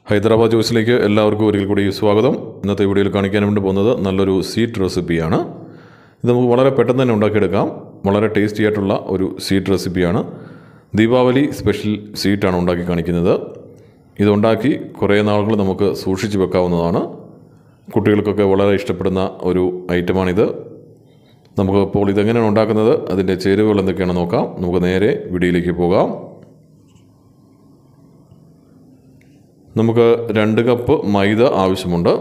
ഹൈദരാബാദ് ജ്യൂസിലേക്ക് എല്ലാവർക്കും ഒരിക്കൽ കൂടി സ്വാഗതം ഇന്നത്തെ വീഡിയോയിൽ കാണിക്കാൻ വേണ്ടി പോകുന്നത് നല്ലൊരു സ്വീറ്റ് റെസിപ്പിയാണ് ഇത് നമുക്ക് വളരെ പെട്ടെന്ന് തന്നെ ഉണ്ടാക്കിയെടുക്കാം വളരെ ടേസ്റ്റി ആയിട്ടുള്ള ഒരു സ്വീറ്റ് റെസിപ്പിയാണ് ദീപാവലി സ്പെഷ്യൽ സ്വീറ്റാണ് ഉണ്ടാക്കി കാണിക്കുന്നത് ഇതുണ്ടാക്കി കുറേ നാളുകൾ നമുക്ക് സൂക്ഷിച്ച് വെക്കാവുന്നതാണ് കുട്ടികൾക്കൊക്കെ വളരെ ഇഷ്ടപ്പെടുന്ന ഒരു ഐറ്റമാണിത് നമുക്ക് ഇപ്പോൾ ഇതെങ്ങനെയാണ് ഉണ്ടാക്കുന്നത് അതിൻ്റെ ചേരുവകൾ എന്തൊക്കെയാണെന്ന് നോക്കാം നമുക്ക് നേരെ വീഡിയോയിലേക്ക് പോകാം നമുക്ക് രണ്ട് കപ്പ് മൈദ ആവശ്യമുണ്ട്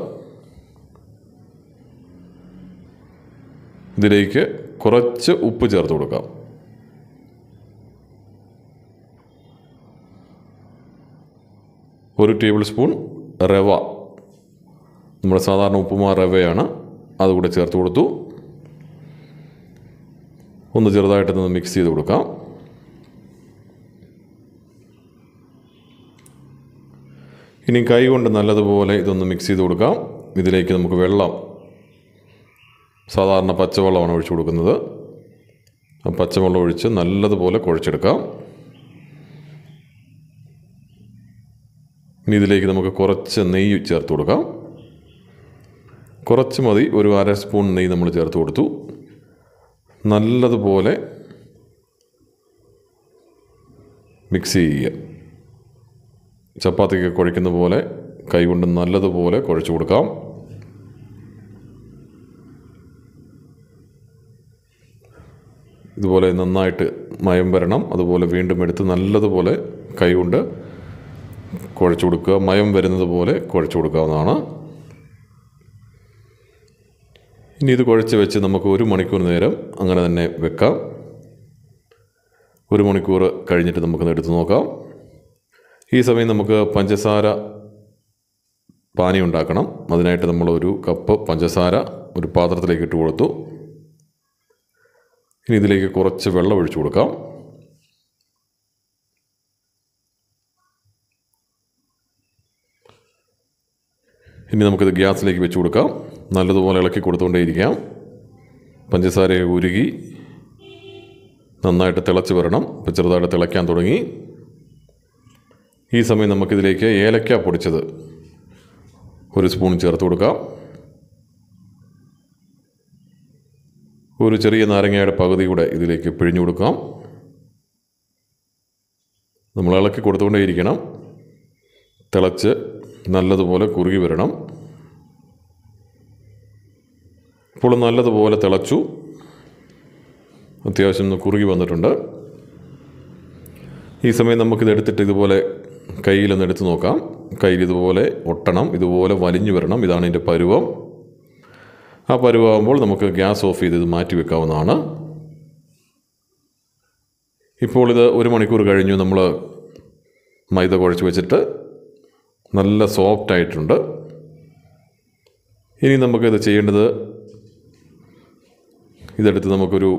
ഇതിലേക്ക് കുറച്ച് ഉപ്പ് ചേർത്ത് കൊടുക്കാം ഒരു ടേബിൾ സ്പൂൺ റവ നമ്മുടെ സാധാരണ ഉപ്പുമാ റവയാണ് അതുകൂടെ ചേർത്ത് കൊടുത്തു ഒന്ന് ചെറുതായിട്ടൊന്ന് മിക്സ് ചെയ്ത് കൊടുക്കാം ഇനി കൈ കൊണ്ട് നല്ലതുപോലെ ഇതൊന്ന് മിക്സ് ചെയ്ത് കൊടുക്കാം ഇതിലേക്ക് നമുക്ക് വെള്ളം സാധാരണ പച്ചവെള്ളമാണ് ഒഴിച്ചു കൊടുക്കുന്നത് ആ പച്ചവെള്ളം ഒഴിച്ച് നല്ലതുപോലെ കുഴച്ചെടുക്കാം ഇനി ഇതിലേക്ക് നമുക്ക് കുറച്ച് നെയ്യ് ചേർത്ത് കൊടുക്കാം കുറച്ച് മതി ഒരു അര സ്പൂൺ നെയ്യ് നമ്മൾ ചേർത്ത് കൊടുത്തു നല്ലതുപോലെ മിക്സ് ചെയ്യുക ചപ്പാത്തിക്ക് കുഴയ്ക്കുന്ന പോലെ കൈകൊണ്ട് നല്ലതുപോലെ കുഴച്ച് കൊടുക്കാം ഇതുപോലെ നന്നായിട്ട് മയം വരണം അതുപോലെ വീണ്ടും എടുത്ത് നല്ലതുപോലെ കൈകൊണ്ട് കുഴച്ച് കൊടുക്കുക മയം വരുന്നത് പോലെ കുഴച്ച് കൊടുക്കാവുന്നതാണ് ഇനി ഇത് കുഴച്ച് വെച്ച് നമുക്ക് ഒരു മണിക്കൂർ നേരം അങ്ങനെ തന്നെ വെക്കാം ഒരു മണിക്കൂർ കഴിഞ്ഞിട്ട് നമുക്കൊന്ന് എടുത്ത് നോക്കാം ഈ സമയം നമുക്ക് പഞ്ചസാര പാനി ഉണ്ടാക്കണം അതിനായിട്ട് നമ്മൾ ഒരു കപ്പ് പഞ്ചസാര ഒരു പാത്രത്തിലേക്ക് ഇട്ട് കൊടുത്തു ഇനി ഇതിലേക്ക് കുറച്ച് വെള്ളം ഒഴിച്ചു കൊടുക്കാം ഇനി നമുക്കിത് ഗ്യാസിലേക്ക് വെച്ച് കൊടുക്കാം നല്ലതുപോലെ ഇളക്കി കൊടുത്തുകൊണ്ടേയിരിക്കാം പഞ്ചസാര ഉരുകി നന്നായിട്ട് തിളച്ച് വരണം ഇപ്പം ചെറുതായിട്ട് തിളയ്ക്കാൻ തുടങ്ങി ഈ സമയം നമുക്കിതിലേക്ക് ഏലക്ക പൊടിച്ചത് ഒരു സ്പൂൺ ചേർത്ത് കൊടുക്കാം ഒരു ചെറിയ നാരങ്ങയുടെ പകുതി കൂടെ ഇതിലേക്ക് പിഴിഞ്ഞു കൊടുക്കാം നമ്മൾ ഇളക്കി കൊടുത്തുകൊണ്ടേയിരിക്കണം തിളച്ച് നല്ലതുപോലെ കുറുകി വരണം ഇപ്പോൾ നല്ലതുപോലെ തിളച്ചു അത്യാവശ്യം ഒന്ന് കുറുകി വന്നിട്ടുണ്ട് ഈ സമയം നമുക്കിത് എടുത്തിട്ട് ഇതുപോലെ കയ്യിലൊന്ന് എടുത്ത് നോക്കാം കയ്യിൽ ഇതുപോലെ ഒട്ടണം ഇതുപോലെ വലിഞ്ഞു വരണം ഇതാണ് ഇതിൻ്റെ പരുവം ആ പരുവാകുമ്പോൾ നമുക്ക് ഗ്യാസ് ഓഫ് ചെയ്ത് ഇത് മാറ്റി വെക്കാവുന്നതാണ് ഇപ്പോൾ ഇത് ഒരു മണിക്കൂർ കഴിഞ്ഞു നമ്മൾ മൈദ കുഴച്ച് വെച്ചിട്ട് നല്ല സോഫ്റ്റ് ആയിട്ടുണ്ട് ഇനി നമുക്കിത് ചെയ്യേണ്ടത് ഇതെടുത്ത് നമുക്കൊരു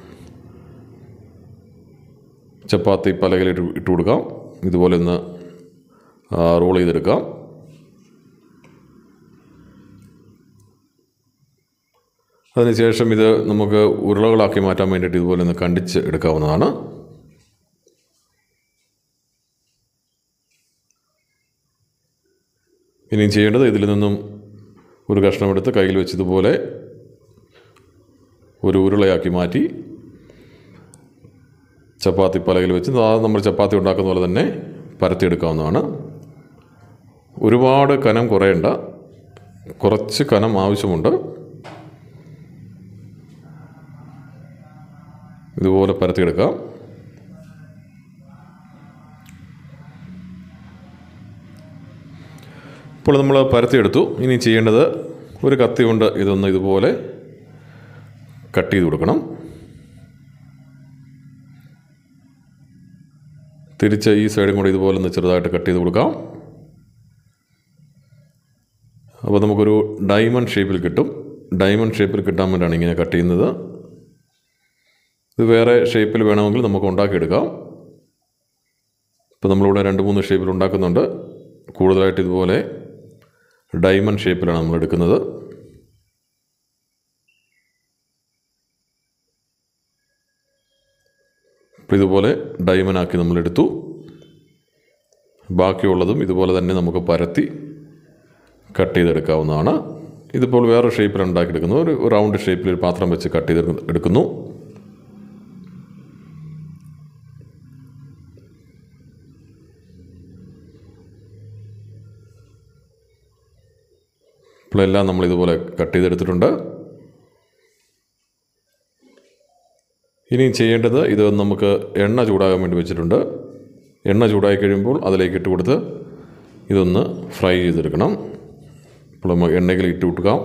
ചപ്പാത്തി പലകയിൽ ഇട്ട് ഇട്ട് കൊടുക്കാം ഇതുപോലെ ഒന്ന് റോൾ ചെയ്തെടുക്കാം അതിനുശേഷം ഇത് നമുക്ക് ഉരുളകളാക്കി മാറ്റാൻ വേണ്ടിയിട്ട് ഇതുപോലെ ഒന്ന് കണ്ടിച്ച് എടുക്കാവുന്നതാണ് ഇനിയും ചെയ്യേണ്ടത് ഇതിൽ നിന്നും ഒരു കഷ്ണമെടുത്ത് കയ്യിൽ വെച്ച് ഇതുപോലെ ഒരു ഉരുളയാക്കി മാറ്റി ചപ്പാത്തി പലകയിൽ വെച്ച് സാധാരണ നമ്മൾ ചപ്പാത്തി ഉണ്ടാക്കുന്ന പോലെ തന്നെ പരത്തിയെടുക്കാവുന്നതാണ് ഒരുപാട് കനം കുറയേണ്ട കുറച്ച് കനം ആവശ്യമുണ്ട് ഇതുപോലെ പരത്തിയെടുക്കാം ഇപ്പോൾ നമ്മൾ പരത്തിയെടുത്തു ഇനി ചെയ്യേണ്ടത് ഒരു കത്തി കൊണ്ട് ഇതൊന്ന് ഇതുപോലെ കട്ട് ചെയ്ത് കൊടുക്കണം തിരിച്ച് ഈ സൈഡും കൂടി ഇതുപോലെ ഒന്ന് ചെറുതായിട്ട് കട്ട് ചെയ്ത് കൊടുക്കാം അപ്പോൾ നമുക്കൊരു ഡയമണ്ട് ഷേപ്പിൽ കിട്ടും ഡയമണ്ട് ഷേപ്പിൽ കിട്ടാൻ വേണ്ടിയാണ് ഇങ്ങനെ കട്ട് ചെയ്യുന്നത് ഇത് വേറെ ഷേപ്പിൽ വേണമെങ്കിൽ നമുക്ക് ഉണ്ടാക്കിയെടുക്കാം ഇപ്പോൾ നമ്മളിവിടെ രണ്ട് മൂന്ന് ഷേപ്പിൽ ഉണ്ടാക്കുന്നുണ്ട് കൂടുതലായിട്ട് ഇതുപോലെ ഡയമണ്ട് ഷേപ്പിലാണ് നമ്മൾ എടുക്കുന്നത് അപ്പോൾ ഇതുപോലെ ഡയമണ്ട് ആക്കി നമ്മൾ എടുത്തു ബാക്കിയുള്ളതും ഇതുപോലെ തന്നെ നമുക്ക് പരത്തി കട്ട് ചെയ്തെടുക്കാവുന്നതാണ് ഇതിപ്പോൾ വേറെ ഷേപ്പിൽ ഉണ്ടാക്കിയെടുക്കുന്നു ഒരു റൗണ്ട് ഷേപ്പിൽ ഒരു പാത്രം വെച്ച് കട്ട് ചെയ്ത് എടുക്കുന്നു ഇപ്പോൾ എല്ലാം നമ്മൾ ഇതുപോലെ കട്ട് ചെയ്തെടുത്തിട്ടുണ്ട് ഇനി ചെയ്യേണ്ടത് ഇത് നമുക്ക് എണ്ണ ചൂടാകാൻ വേണ്ടി വെച്ചിട്ടുണ്ട് എണ്ണ ചൂടായി കഴിയുമ്പോൾ അതിലേക്ക് ഇട്ട് കൊടുത്ത് ഇതൊന്ന് ഫ്രൈ ചെയ്തെടുക്കണം അപ്പോൾ നമ്മൾ എണ്ണയിൽ ഇട്ട് കൊടുക്കാം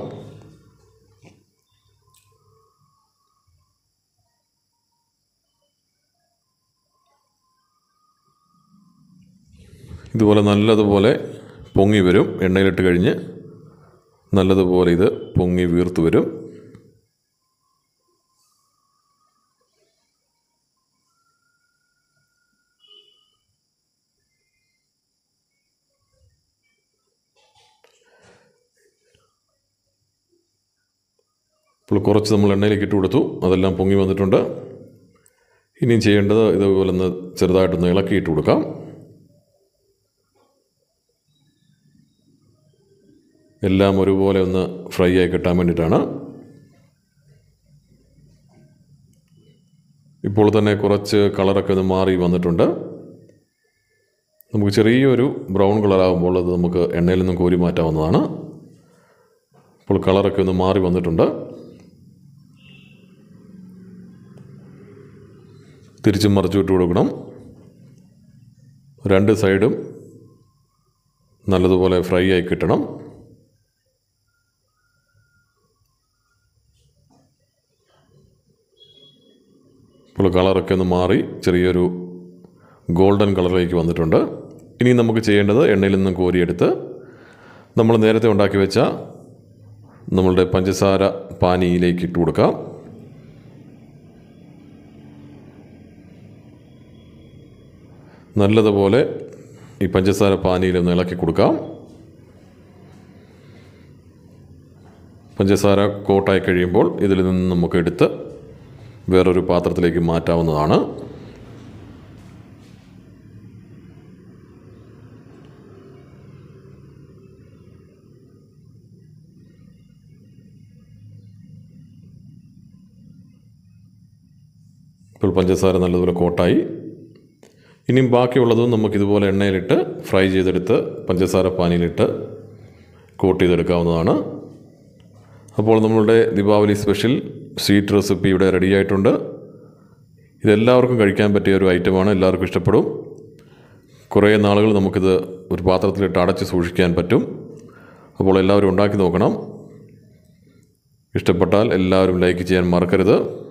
ഇതുപോലെ നല്ലതുപോലെ പൊങ്ങി വരും എണ്ണയിലിട്ട് കഴിഞ്ഞ് നല്ലതുപോലെ ഇത് പൊങ്ങി വീർത്ത് വരും ഇപ്പോൾ കുറച്ച് നമ്മൾ എണ്ണയിലേക്ക് ഇട്ട് കൊടുത്തു അതെല്ലാം പൊങ്ങി വന്നിട്ടുണ്ട് ഇനിയും ചെയ്യേണ്ടത് ഇതുപോലെ ഒന്ന് ചെറുതായിട്ടൊന്ന് ഇളക്കിയിട്ട് കൊടുക്കാം എല്ലാം ഒരുപോലെ ഒന്ന് ഫ്രൈ ആയി കിട്ടാൻ വേണ്ടിയിട്ടാണ് ഇപ്പോൾ തന്നെ കുറച്ച് കളറൊക്കെ ഒന്ന് മാറി വന്നിട്ടുണ്ട് നമുക്ക് ചെറിയൊരു ബ്രൗൺ കളറാകുമ്പോൾ അത് നമുക്ക് എണ്ണയിൽ നിന്നും കോരി മാറ്റാവുന്നതാണ് ഇപ്പോൾ കളറൊക്കെ ഒന്ന് മാറി വന്നിട്ടുണ്ട് തിരിച്ചും മറിച്ചു വിട്ട് കൊടുക്കണം രണ്ട് സൈഡും നല്ലതുപോലെ ഫ്രൈ ആയി കിട്ടണം ഇപ്പോൾ കളറൊക്കെ ഒന്ന് മാറി ചെറിയൊരു ഗോൾഡൻ കളറിലേക്ക് വന്നിട്ടുണ്ട് ഇനി നമുക്ക് ചെയ്യേണ്ടത് എണ്ണയിൽ നിന്നും കോരിയെടുത്ത് നമ്മൾ നേരത്തെ ഉണ്ടാക്കി വെച്ച നമ്മളുടെ പഞ്ചസാര പാനിയിലേക്ക് ഇട്ട് കൊടുക്കാം നല്ലതുപോലെ ഈ പഞ്ചസാര പാനിയിൽ ഒന്ന് ഇളക്കി കൊടുക്കാം പഞ്ചസാര കോട്ടായി കഴിയുമ്പോൾ ഇതിൽ നിന്ന് നമുക്ക് എടുത്ത് വേറൊരു പാത്രത്തിലേക്ക് മാറ്റാവുന്നതാണ് ഇപ്പോൾ പഞ്ചസാര നല്ലതുപോലെ കോട്ടായി ഇനിയും ബാക്കിയുള്ളതും നമുക്ക് ഇതുപോലെ എണ്ണയിലിട്ട് ഫ്രൈ ചെയ്തെടുത്ത് പഞ്ചസാര പാനിയിലിട്ട് കോട്ട് ചെയ്തെടുക്കാവുന്നതാണ് അപ്പോൾ നമ്മളുടെ Deepavali special sweet recipe ready റെഡി ആയിട്ടുണ്ട് ഇതെല്ലാവർക്കും കഴിക്കാൻ പറ്റിയ ഒരു ഐറ്റമാണ് എല്ലാവർക്കും ഇഷ്ടപ്പെടും കുറേ നാളുകൾ നമുക്കിത് ഒരു പാത്രത്തിലിട്ട് അടച്ച് സൂക്ഷിക്കാൻ പറ്റും അപ്പോൾ എല്ലാവരും ഉണ്ടാക്കി നോക്കണം ഇഷ്ടപ്പെട്ടാൽ എല്ലാവരും ലൈക്ക് ചെയ്യാൻ മറക്കരുത്